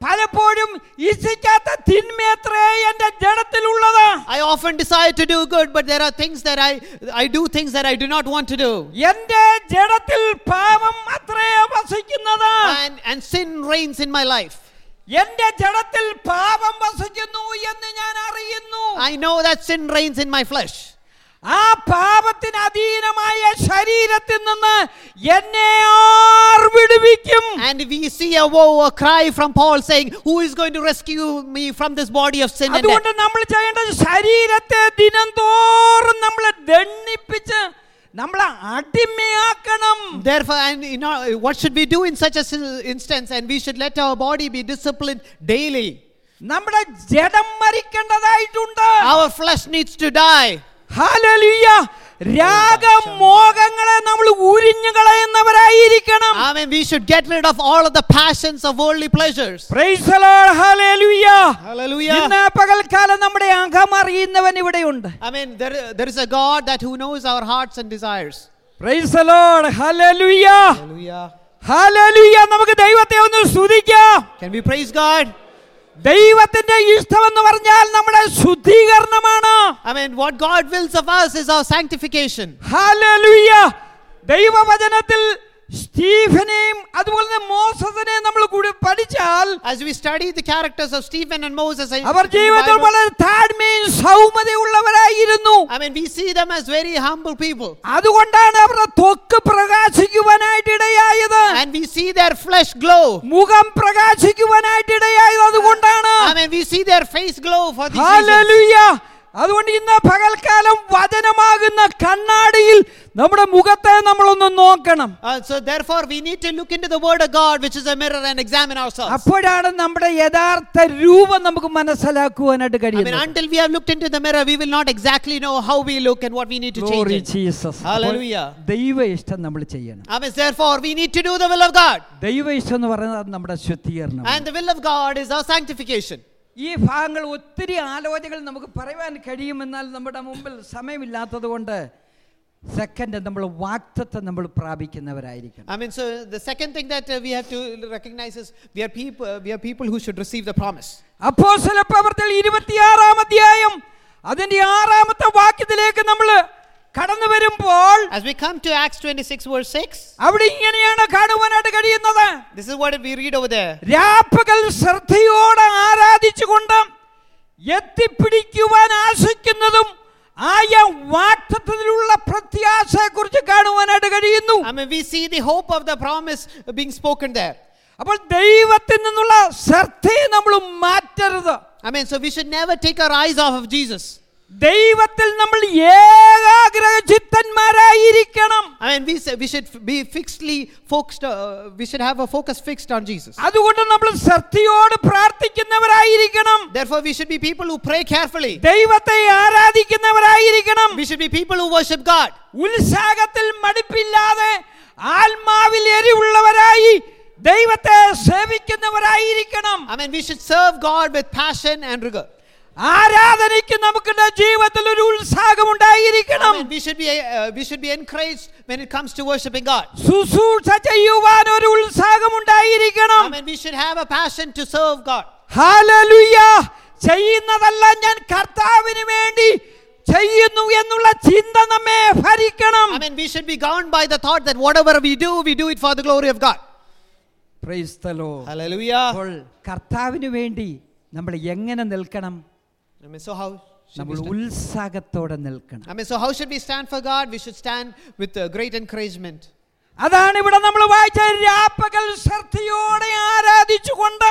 പലപ്പോഴും ഇച്ഛിക്കാത്ത തിന്മയത്രേ എന്റെ ജഡത്തിലുള്ളത് I often desire to do good, but there are things that I, I do things that I do not want to do. എന്റെ ജഡത്തിൽ പാപം അത്രേ വസിക്കുന്നത് And, and sin reigns in my life. എന്റെ ജഡത്തിൽ പാപം വസിക്കുന്നു എന്ന് ഞാൻ അറിയുന്നു I know that sin reigns in my flesh. ആ പാപത്തിന് അധീനമായ ശരീരത്തിൽ നിന്ന് എന്നെ ആർ വിടുവിക്കും And we see a woe, a cry from Paul saying, Who is going to rescue me from this body of sin and death? അതുകൊണ്ട് നമ്മൾ ചെയ്യേണ്ടത് ശരീരത്തെ ദിനം തോറും നമ്മൾ ദണ്ണിപ്പിച്ച് നമ്മളെ അടിമയാക്കണം Therefore, and you know, what should we do in such a s- instance? And we should let our body be disciplined daily. നമ്മുടെ ജഡം മരിക്കേണ്ടതായിട്ടുണ്ട് Our flesh needs to die. Hallelujah രാഗമോഹങ്ങളെ നമ്മൾ ഉരിഞ്ഞു കളയുന്നവരായിരിക്കണം I mean, we should get rid of all of the passions of worldly pleasures. Praise the Lord. Hallelujah. Hallelujah. ഇന്ന് പകൽക്കാലം നമ്മുടെ അകം അറിയുന്നവൻ ഇവിടെയുണ്ട് I mean, there, there is a God that who knows our hearts and desires. Praise the Lord. Hallelujah. Hallelujah. Hallelujah. നമുക്ക് ദൈവത്തെ ഒന്ന് സ്തുതിക്കാം Can we praise God? ദൈവത്തിന്റെ ഇഷ്ടം എന്ന് പറഞ്ഞാൽ നമ്മുടെ ശുദ്ധീകരണമാണ് I mean, what God wills of us is our sanctification. ഹാലലുയ്യ ദൈവവചനത്തിൽ സ്റ്റീഫനെയും അതുപോലെ തന്നെ മോസസിനെയും നമ്മൾ കൂടി പഠിച്ചാൽ As we study the characters of Stephen and Moses, in- our in the ജീവിതത്തിൽ Bible, വളരെ താഴ്മയും സൗമ്യതയുള്ളവരായിരുന്നു I mean, we see them as very humble people. അതുകൊണ്ടാണ് അവരുടെ ത്വക്ക് പ്രകാശിക്കുവാനായിട്ട് ഇടയായത് And we see their flesh glow. മുഖം പ്രകാശിക്കുവാനായിട്ട് ഇടയായത് അതുകൊണ്ടാണ് I mean, we see their face glow for these reasons. ഹാലലുയ്യ അതുകൊണ്ട് ഇന്ന് പകൽക്കാലം വചനമാകുന്ന കണ്ണാടിയിൽ നമ്മുടെ മുഖത്തെ നമ്മളൊന്ന് നോക്കണം Uh, so therefore, we need to look into the Word of God, which is a mirror, and examine ourselves. അപ്പോഴാണ് നമ്മുടെ യഥാർത്ഥ രൂപം നമുക്ക് മനസ്സിലാക്കുവാനായിട്ട് I mean, കഴിയുന്നത് until we have looked into the mirror, we will not exactly know how we look and what we need to change. Glory in. Jesus. Hallelujah. അപ്പോൾ ദൈവ ഇഷ്ടം നമ്മൾ ചെയ്യണം I mean, therefore, we need to do the will of God. ദൈവ ഇഷ്ടം എന്ന് പറയുന്നത് നമ്മുടെ ശുദ്ധീകരണം And the will of God is our sanctification. ഈ ഭാഗങ്ങൾ ഒത്തിരി ആലോചനകൾ നമുക്ക് പറയുവാൻ കഴിയുമെന്നാൽ നമ്മുടെ മുമ്പിൽ സമയമില്ലാത്തത് കൊണ്ട് സെക്കൻഡ് നമ്മൾ വാക്തത്വം നമ്മൾ പ്രാപിക്കുന്നവരായിരിക്കണം I mean, so the second thing that uh, we have to recognize is we are people. Uh, we are people who should receive the promise. അപ്പോസ്തല പ്രവർത്തനം ഇരുപത്തിയാറാം അധ്യായം അതിന്റെ ആറാമത്തെ വാക്യത്തിലേക്ക് നമ്മൾ കടന്നു വരുമ്പോൾ As we come to Acts 26, verse 6, അവിടെ ഇങ്ങനെയാണ് കാണുവാനായിട്ട് കഴിയുന്നത് this is what we read over there. രാപ്പകൽ ശ്രദ്ധയോടെ ആരാധിച്ചുകൊണ്ട് എത്തിപ്പിടിക്കുവാൻ ആശിക്കുന്നതും ആയ വാക്തത്വത്തിലുള്ള പ്രത്യാശയെ കുറിച്ച് കാണുവാനായിട്ട് കഴിയുന്നു I mean, we see the hope of the promise being spoken there. അപ്പോൾ ദൈവത്തിൽ നിന്നുള്ള ശ്രദ്ധയെ നമ്മൾ മാറ്റരുത് I mean, so we should never take our eyes off of Jesus. ദൈവത്തിൽ നമ്മൾ ഏകാഗ്രഹ ചിത്തന്മാരായിരിക്കണം I mean, we, say we should be fixedly focused, uh, we should have a focus fixed on Jesus. അതുകൊണ്ട് നമ്മൾ ശ്രദ്ധയോട് പ്രാർത്ഥിക്കുന്നവരായിരിക്കണം Therefore, we should be people who pray carefully. ദൈവത്തെ ആരാധിക്കുന്നവരായിരിക്കണം We should be people who worship God. ഉത്സാഹത്തിൽ മടുപ്പില്ലാതെ ആത്മാവിൽ എരിവുള്ളവരായി ദൈവത്തെ സേവിക്കുന്നവരായിരിക്കണം I mean, we should serve God with passion and rigor. ആരാധനയ്ക്ക് നമുക്ക് ജീവിതത്തിൽ ഒരു ഉത്സാഹം ഉണ്ടായിരിക്കണം I mean, we should be uh, we should be encouraged when it comes to worshiping God. ശുശ്രൂഷ ചെയ്യുവാൻ ഒരു ഉത്സാഹം ഉണ്ടായിരിക്കണം I mean, we should have a passion to serve God. ഹാലലുയ ചെയ്യുന്നതല്ല ഞാൻ കർത്താവിന് വേണ്ടി ചെയ്യുന്നു എന്നുള്ള ചിന്ത നമ്മെ ഭരിക്കണം I mean, we should be governed by the thought that whatever we do, we do it for the glory of God. Praise the Lord. Hallelujah. അപ്പോൾ കർത്താവിന് വേണ്ടി നമ്മൾ എങ്ങനെ നിൽക്കണം I mean, so how should we നമ്മൾ stand? ഉത്സാഹത്തോടെ നിൽക്കണം I mean, so how should we stand for God? We should stand with uh, great encouragement. അതാണ് ഇവിടെ നമ്മൾ വായിച്ച രാപ്പകൽ ശ്രദ്ധയോടെ ആരാധിച്ചുകൊണ്ട്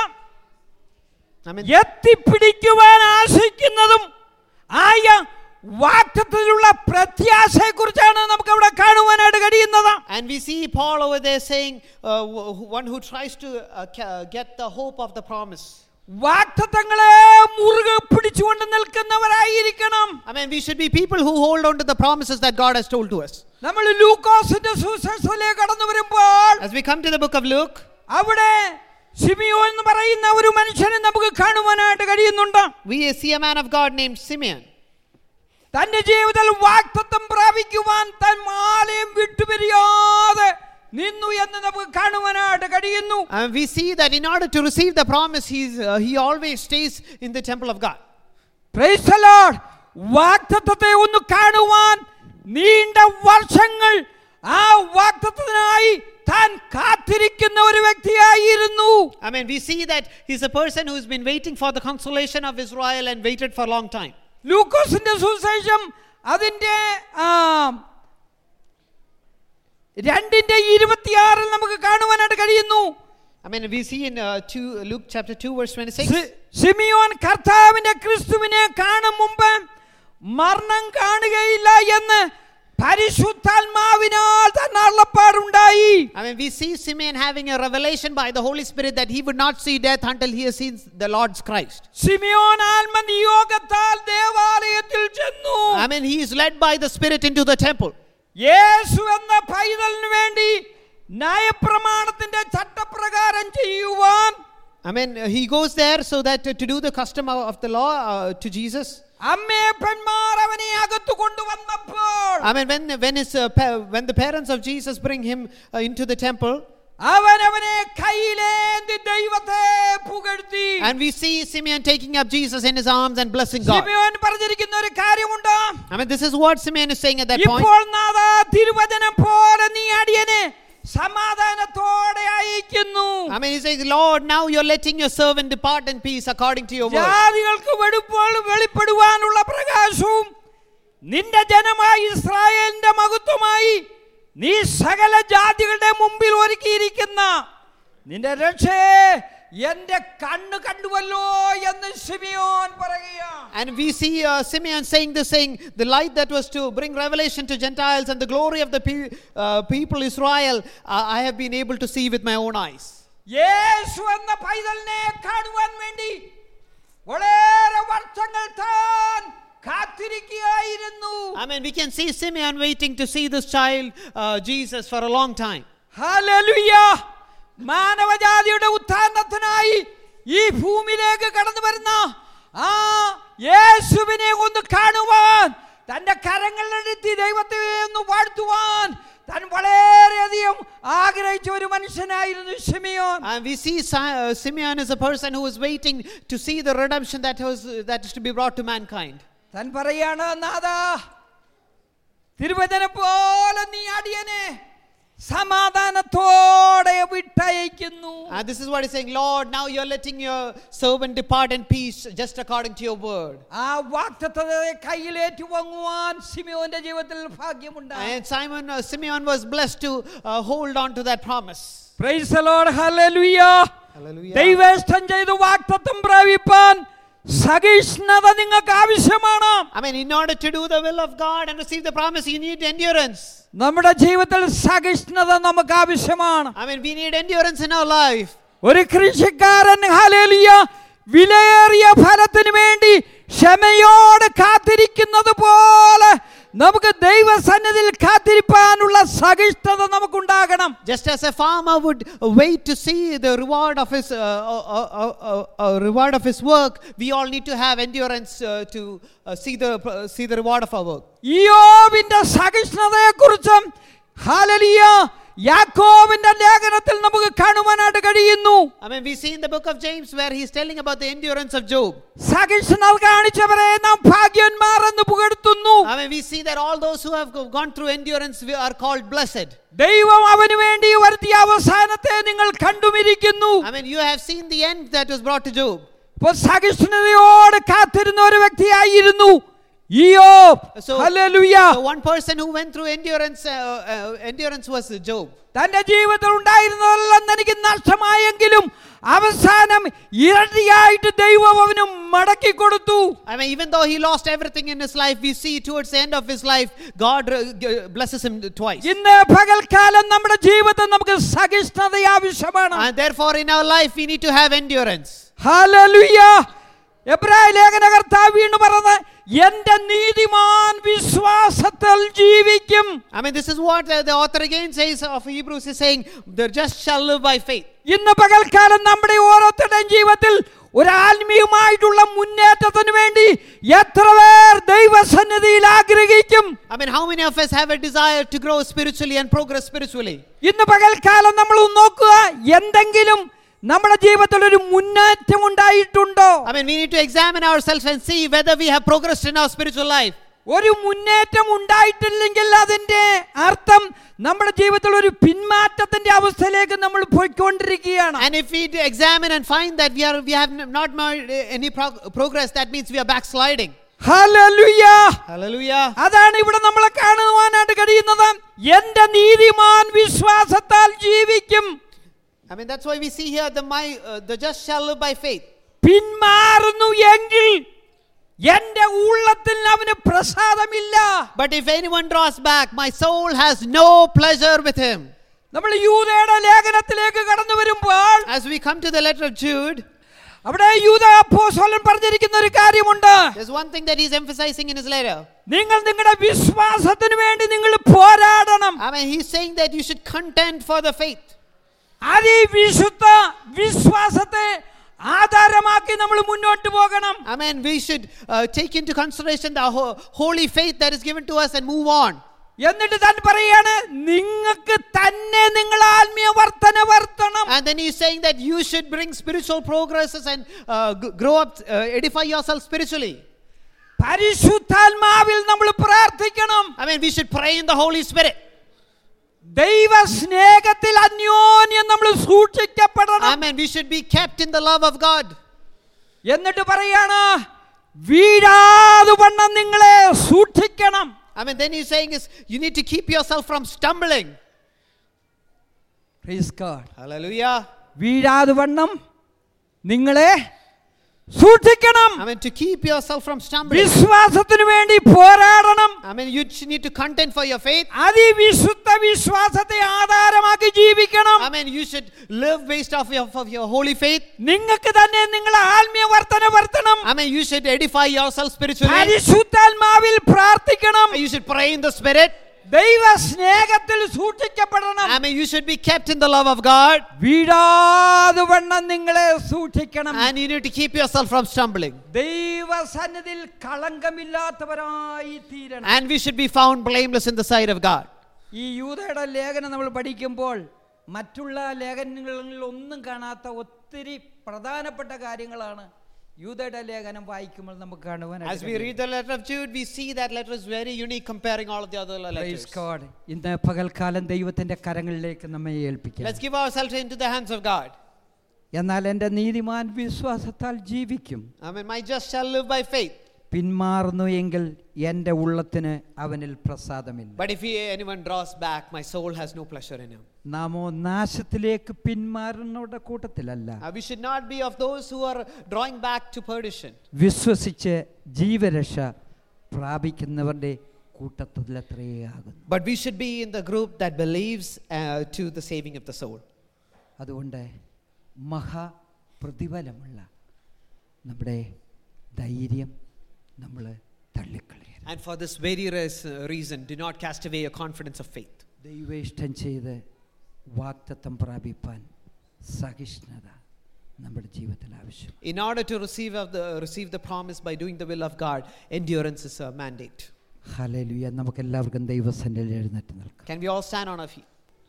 I mean, എത്തിപ്പിടിക്കുവാൻ ആശിക്കുന്നതും ആയ വാക്തത്തിലുള്ള പ്രത്യാശയെ കുറിച്ചാണ് നമുക്ക് അവിടെ കാണുവാനായിട്ട് കഴിയുന്നത് and we see Paul over there saying, uh, wh- one who tries to uh, ca- get the hope of the promise. വാക്തത്വങ്ങളെ മുറുകെ പിടിച്ചുകൊണ്ട് നിൽക്കുന്നവരായിരിക്കണം I mean, we should be people who hold on to the promises that God has told to us. നമ്മൾ ലൂക്കോസിന്റെ സുശേഷത്തിലേക്ക് കടന്നു വരുമ്പോൾ As we come to the book of Luke, അവിടെ സിമിയോ എന്ന് പറയുന്ന ഒരു മനുഷ്യനെ നമുക്ക് കാണുവാനായിട്ട് കഴിയുന്നുണ്ട് we see a man of God named Simeon. തന്റെ ജീവിതത്തിൽ വാക്തത്വം പ്രാപിക്കുവാൻ താൻ മാലയും വിട്ടുപിരിയാതെ നിന്നു എന്ന് നമുക്ക് കാണുവാനായിട്ട് കഴിയുന്നു And we see that in order to receive the promise, he's, uh, he always stays in the temple of God. Praise the Lord. വാക്തത്വത്തെ ഒന്ന് കാണുവാൻ നീണ്ട വർഷങ്ങൾ ആ വാക്തത്വത്തിനായി താൻ കാത്തിരിക്കുന്ന ഒരു വ്യക്തിയായിരുന്നു I mean, we see that he's a person who's been waiting for the consolation of Israel and waited for a long time. ലൂക്കോസിന്റെ സുവിശേഷം അതിന്റെ ആ, രണ്ടിന്റെ ഇരുപത്തിയാറിൽ നമുക്ക് കാണുവാനായിട്ട് കഴിയുന്നു I mean, we see in uh, two, Luke chapter 2, verse 26. സി- സിമിയോൻ കർത്താവിന്റെ ക്രിസ്തുവിനെ കാണും മുമ്പ് മരണം കാണുകയില്ല എന്ന് പരിശുദ്ധാത്മാവിനാൽ തന്നെ അള്ളപ്പാടുണ്ടായി I mean, we see Simeon having a revelation by the Holy Spirit that he would not see death until he has seen the Lord's Christ. Simeon ആത്മനിയോഗത്താൽ ദേവാലയത്തിൽ ചെന്നു I mean, he is led by the Spirit into the temple. യേശു എന്ന പൈതലിന് വേണ്ടി ന്യായപ്രമാണത്തിന്റെ ചട്ടപ്രകാരം ചെയ്യുവാൻ I mean, uh, he goes there so that uh, to do the custom of of the law uh, to Jesus. അമ്മയപ്പന്മാർ അവനെ അകത്തു കൊണ്ടുവന്നപ്പോൾ I mean, when when his uh, pa- when the parents of Jesus bring him uh, into the temple, അവൻ അവനെ കയ്യിലേന്തി ദൈവത്തെ പുകഴ്ത്തി and we see Simeon taking up Jesus in his arms and blessing God. Simeon പറഞ്ഞിരിക്കുന്ന ഒരു കാര്യമുണ്ട് I mean, this is what Simeon is saying at that point. ഇപ്പോൾ നാഥാ തിരുവചനം പോലെ നീ അടിയനെ സമാധാനത്തോടെ അയക്കുന്നു I mean, he's saying, Lord, now you're letting your servant depart in peace according to your word. ജാതികൾക്ക് വെടുപ്പോൾ വെളിപ്പെടുവാനുള്ള പ്രകാശവും നിന്റെ ജനമായ ഇസ്രായേലിന്റെ മഹത്വമായി നീ സകല ജാതികളുടെ മുമ്പിൽ ഒരുക്കിയിരിക്കുന്ന നിന്റെ രക്ഷയെ എന്റെ കണ്ണ് കണ്ടുവല്ലോ എന്ന് സിമിയോൻ പറയുക And we see uh, Simeon saying this, saying, the light that was to bring revelation to Gentiles and the glory of the pe- uh, people Israel, uh, I have been able to see with my own eyes. യേശു എന്ന പൈതലിനെ കാണുവാൻ വേണ്ടി വളരെ വർഷങ്ങൾ താൻ കാത്തിരിക്കുകയായിരുന്നു I mean, we can see Simeon waiting to see this child, uh, Jesus, for a long time. Hallelujah മാനവജാതിയുടെ ഉത്ഥാനത്തിനായി ഈ ഭൂമിയിലേക്ക് കടന്നു വരുന്ന ആ യേശുവിനെ ഒന്ന് കാണുവാൻ തന്റെ കരങ്ങളിലെടുത്തി ദൈവത്തെ ഒന്ന് വാഴ്ത്തുവാൻ താൻ വളരെയധികം ആഗ്രഹിച്ച ഒരു മനുഷ്യനായിരുന്നു Shimeon And we see Si- uh, Simeon is a person who is waiting to see the redemption that, was, that is to be brought to mankind. താൻ പറയാണ് നാഥാ തിരുവചനം പോലെ നീ അടിയനെ സമാധാനത്തോടെ വിട്ടയക്കുന്നു And this is what he's saying, Lord, now you're letting your servant depart in peace just according to your word. ആ വാക്തത്വത്തെ കയ്യിലേറ്റു വാങ്ങുവാൻ സിമിയോന്റെ ജീവിതത്തിൽ ഭാഗ്യമുണ്ടായി And Simon, uh, Simeon was blessed to uh, hold on to that promise. Praise the Lord. Hallelujah. Hallelujah. ദൈവേഷ്ടം ചെയ്ത് വാക്തത്വം പ്രാപിപ്പാൻ സഹിഷ്ണുത നിങ്ങൾക്ക് ആവശ്യമാണ് I mean, in order to do the will of God and receive the promise, you need endurance. നമ്മുടെ ജീവിതത്തിൽ സഹിഷ്ണുത നമുക്ക് ആവശ്യമാണ് I mean, we need endurance in our life. ഒരു കൃഷിക്കാരൻ ഹലേലിയ വിലയേറിയ ഫലത്തിന് വേണ്ടി ക്ഷമയോടെ കാത്തിരിക്കുന്നത് പോലെ നമുക്ക് ദൈവസന്നിധിയിൽ കാത്തിരിപ്പാനുള്ള സഹിഷ്ണുത നമുക്കുണ്ടാകണം Just as a farmer would wait to see the reward of his uh, uh, uh, uh, uh, reward of his work, we all need to have endurance uh, to uh, see the uh, see the reward of our work. ഇയോബിന്റെ സഹിഷ്ണുതയെക്കുറിച്ചും ഹാലലിയ യാക്കോബിന്റെ ലേഖനത്തിൽ നമുക്ക് കാണുവാനായിട്ട് കഴിയുന്നു I mean, we see in the book of James where he's telling about the endurance of Job. സഹിഷ്ണുത കാണിച്ചവരെ നാം ഭാഗ്യന്മാർ എന്ന് പുകഴ്ത്തുന്നു I mean, we see that all those who have go- gone through endurance we are called blessed. ദൈവം അവന് വേണ്ടി വരുത്തിയ അവസാനത്തെ നിങ്ങൾ കണ്ടുമിരിക്കുന്നു I mean, you have seen the end that was brought to Job. ഇപ്പൊ സഹിഷ്ണുതയോട് കാത്തിരുന്ന ഒരു വ്യക്തിയായിരുന്നു ഇയോബ് So, hallelujah so one person who went through endurance, uh, uh, endurance was Job. തന്റെ ജീവിതത്തിൽ ഉണ്ടായിരുന്നതെല്ലാം തനിക്ക് നഷ്ടമായെങ്കിലും അവസാനം ഇരട്ടിയായിട്ട് ദൈവം അവന് മടക്കി കൊടുത്തു I mean, even though he lost everything in his life, we see towards the end of his life, God uh, g- blesses him twice. ഇന്ന് പകൽക്കാലം നമ്മുടെ ജീവിതത്തിൽ നമുക്ക് സഹിഷ്ണുത ആവശ്യമാണ് And therefore, in our life, we need to have endurance. Hallelujah എബ്രായ ലേഖന കർത്താവ് വീണ്ടും പറഞ്ഞത് എന്റെ നീതിമാൻ വിശ്വാസത്തിൽ ജീവിക്കും I mean, this is what uh, the author again says of Hebrews is saying, the just shall live by faith. ഇന്ന് പകൽക്കാലം നമ്മുടെ ഓരോരുത്തരുടെയും ജീവിതത്തിൽ ഒരു ആത്മീയമായിട്ടുള്ള മുന്നേറ്റത്തിന് വേണ്ടി എത്ര പേർ ദൈവസന്നിധിയിൽ ആഗ്രഹിക്കും I mean, how many of us have a desire to grow spiritually and progress spiritually? ഇന്ന് പകൽക്കാലം നമ്മൾ ഒന്ന് നോക്കുക എന്തെങ്കിലും നമ്മുടെ ജീവിതത്തിൽ ഒരു മുന്നേറ്റം ഉണ്ടായിട്ടുണ്ടോ I mean, we need to examine ourselves and see whether we have progressed in our spiritual life. ഒരു മുന്നേറ്റം ഉണ്ടായിട്ടില്ലെങ്കിൽ അതിന്റെ അർത്ഥം നമ്മുടെ ജീവിതത്തിൽ ഒരു പിന്മാറ്റത്തിന്റെ അവസ്ഥയിലേക്ക് നമ്മൾ പോയിക്കൊണ്ടിരിക്കുകയാണ് And if we do examine and find that we are we have n- not made uh, any prog- progress, that means we are backsliding. Hallelujah. Hallelujah. അതാണ് ഇവിടെ നമ്മളെ കാണുവാനായിട്ട് കഴിയുന്നത് എന്റെ നീതിമാൻ വിശ്വാസത്താൽ ജീവിക്കും I mean, that's why we see here the my uh, the just shall live by faith. പിന്മാറുന്നു എങ്കിൽ എന്റെ ഉള്ളത്തിൽ അവന് പ്രസാദമില്ല But if anyone draws back, my soul has no pleasure with him. നമ്മൾ യൂതയുടെ ലേഖനത്തിലേക്ക് കടന്നു വരുമ്പോൾ As we come to the letter of Jude, അവിടെ യൂത അപ്പോസ്തലൻ പറഞ്ഞിരിക്കുന്ന ഒരു കാര്യമുണ്ട് there's one thing that he's emphasizing in his letter. നിങ്ങൾ നിങ്ങളുടെ വിശ്വാസത്തിന് വേണ്ടി നിങ്ങൾ പോരാടണം I mean, he's saying that you should contend for the faith. അതിവിശുദ്ധ വിശ്വാസത്തെ ആധാരമാക്കി നമ്മൾ മുന്നോട്ട് പോകണം I mean, we should uh, take into consideration the ho- holy faith that is given to us and move on. എന്നിട്ട് താൻ പറയാണ് നിങ്ങൾക്ക് തന്നെ നിങ്ങൾ ആത്മീയ വർധന വർത്തണം And then he's saying that you should bring spiritual progresses and uh, g- grow up, uh, edify yourself spiritually. പരിശുദ്ധാത്മാവിൽ നമ്മൾ പ്രാർത്ഥിക്കണം I mean, we should pray in the Holy Spirit. ദൈവ സ്നേഹത്തിൽ അന്യോന്യം നമ്മൾ I സൂക്ഷിക്കപ്പെടണം mean, we should be kept in the love of God. എന്നിട്ട് പറയാണ് വീഴാതെ വണ്ണം നിങ്ങളെ സൂക്ഷിക്കണം I mean, then he's saying is you need to keep yourself from stumbling. Hallelujah. വീഴാതെ വണ്ണം നിങ്ങളെ സൂക്ഷിക്കണം I mean, to keep yourself from stumbling. വിശ്വാസത്തിന് വേണ്ടി പോരാടണം I mean, you should need to contend for your faith. അതിവിശുദ്ധ വിശ്വാസത്തെ ആധാരമാക്കി ജീവിക്കണം I mean, you should live based off your, of your holy faith. നിങ്ങൾക്ക് തന്നെ നിങ്ങൾ ആത്മീയ വർധന വർത്തണം I mean, you should edify yourself spiritually. പരിശുദ്ധാത്മാവിൽ പ്രാർത്ഥിക്കണം You should pray in the Spirit. ദൈവ സ്നേഹത്തിൽ സൂക്ഷിക്കപ്പെടണം I mean, you should be kept in the love of God. വീഴാതെ വണ്ണം നിങ്ങളെ സൂക്ഷിക്കണം And you need to keep yourself from stumbling. ദൈവ സന്നിധിയിൽ കളങ്കമില്ലാത്തവരായി തീരണം And we should be found blameless in the sight of God. ഈ യൂതയുടെ ലേഖനം നമ്മൾ പഠിക്കുമ്പോൾ മറ്റുള്ള ലേഖനങ്ങളിൽ ഒന്നും കാണാത്ത ഒത്തിരി പ്രധാനപ്പെട്ട കാര്യങ്ങളാണ് യൂതയുടെ ലേഖനം വായിക്കുമ്പോൾ നമുക്ക് കാണുവാനായിട്ട് As we read the letter of Jude, we see that letter is very unique comparing all of the other Praise letters. God. ഇന്ന് പകൽക്കാലം ദൈവത്തിന്റെ കരങ്ങളിലേക്ക് നമ്മെ ഏൽപ്പിക്കാം Let's give ourselves into the hands of God. എന്നാൽ എൻ്റെ നീതിമാൻ വിശ്വാസത്താൽ ജീവിക്കും I mean, my just shall live by faith. പിന്മാറുന്നു എങ്കിൽ എൻ്റെ ഉള്ളത്തിന് അവനിൽ പ്രസാദമില്ല But if he, anyone draws back, my soul has no pleasure in him. നാമോ നാശത്തിലേക്ക് പിന്മാറുന്നവരുടെ കൂട്ടത്തിലല്ല Uh, we should not be of those who are drawing back to perdition. വിശ്വസിച്ച് ജീവരക്ഷ പ്രാപിക്കുന്നവരുടെ കൂട്ടത്തിലത്രേ ആകുന്നു But we should be in the group that believes uh, to the saving of the soul. അതുകൊണ്ട് മഹാപ്രതിഫലമുള്ള നമ്മുടെ ധൈര്യം നമ്മൾ തള്ളിക്കളയരുത് And for this very res- uh, reason, do not cast away your confidence of faith. ദൈവ ഇഷ്ടം ചെയ്ത് വാക്തത്വം പ്രാപിപ്പാൻ സഹിഷ്ണുത നമ്മുടെ ജീവിതത്തിൽ ആവശ്യം In order to receive, of the, receive the promise by doing the will of God, endurance is a mandate. ഹലലുയ നമുക്ക് എല്ലാവർക്കും ദൈവസന്നിധിയിൽ എഴുന്നേറ്റ് നിൽക്കാം Can we all stand on our feet?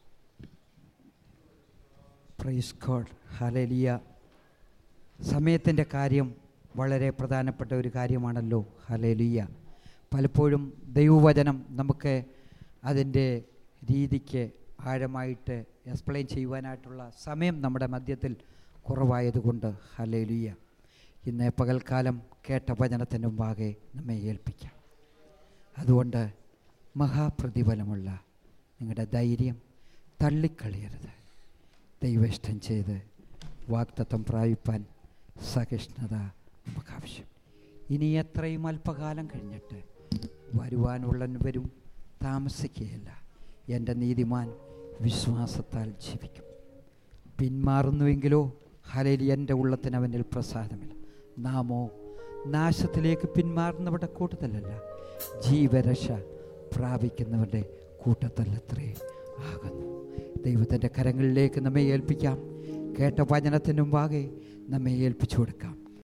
Praise God hallelujah സമയത്തിൻ്റെ കാര്യം വളരെ പ്രധാനപ്പെട്ട ഒരു കാര്യമാണല്ലോ ഹലലിയ പലപ്പോഴും ദൈവവചനം നമുക്ക് അതിൻ്റെ രീതിക്ക് ആഴമായിട്ട് എക്സ്പ്ലെയിൻ ചെയ്യുവാനായിട്ടുള്ള സമയം നമ്മുടെ മധ്യത്തിൽ കുറവായതുകൊണ്ട് ഹലലിയ ഇന്ന് പകൽക്കാലം കേട്ട വചനത്തിൻ്റെ മുമ്പാകെ നമ്മെ ഏൽപ്പിക്കാം അതുകൊണ്ട് മഹാപ്രതിഫലമുള്ള നിങ്ങളുടെ ധൈര്യം തള്ളിക്കളയരുത് ദൈവഇഷ്ടം ചെയ്ത് വാക്തത്വം പ്രാപിപ്പാൻ സഹിഷ്ണുത നമുക്ക് ആവശ്യം ഇനി എത്രയും അല്പകാലം കഴിഞ്ഞിട്ട് വരുവാനുള്ളൻ വരും താമസിക്കുകയില്ല എൻ്റെ നീതിമാൻ വിശ്വാസത്താൽ ജീവിക്കും പിന്മാറുന്നുവെങ്കിലോ ഹലയിൽ എൻ്റെ ഉള്ളത്തിന് അവനിൽ പ്രസാദമില്ല നാമോ നാശത്തിലേക്ക് പിന്മാറുന്നവരുടെ കൂട്ടത്തിലല്ല ജീവരക്ഷ പ്രാപിക്കുന്നവരുടെ കൂട്ടത്തിലത്രേ ആകുന്നു ദൈവത്തിൻ്റെ കരങ്ങളിലേക്ക് നമ്മെ ഏൽപ്പിക്കാം കേട്ട വചനത്തിന് മുമ്പാകെ നമ്മെ ഏൽപ്പിച്ചു കൊടുക്കാം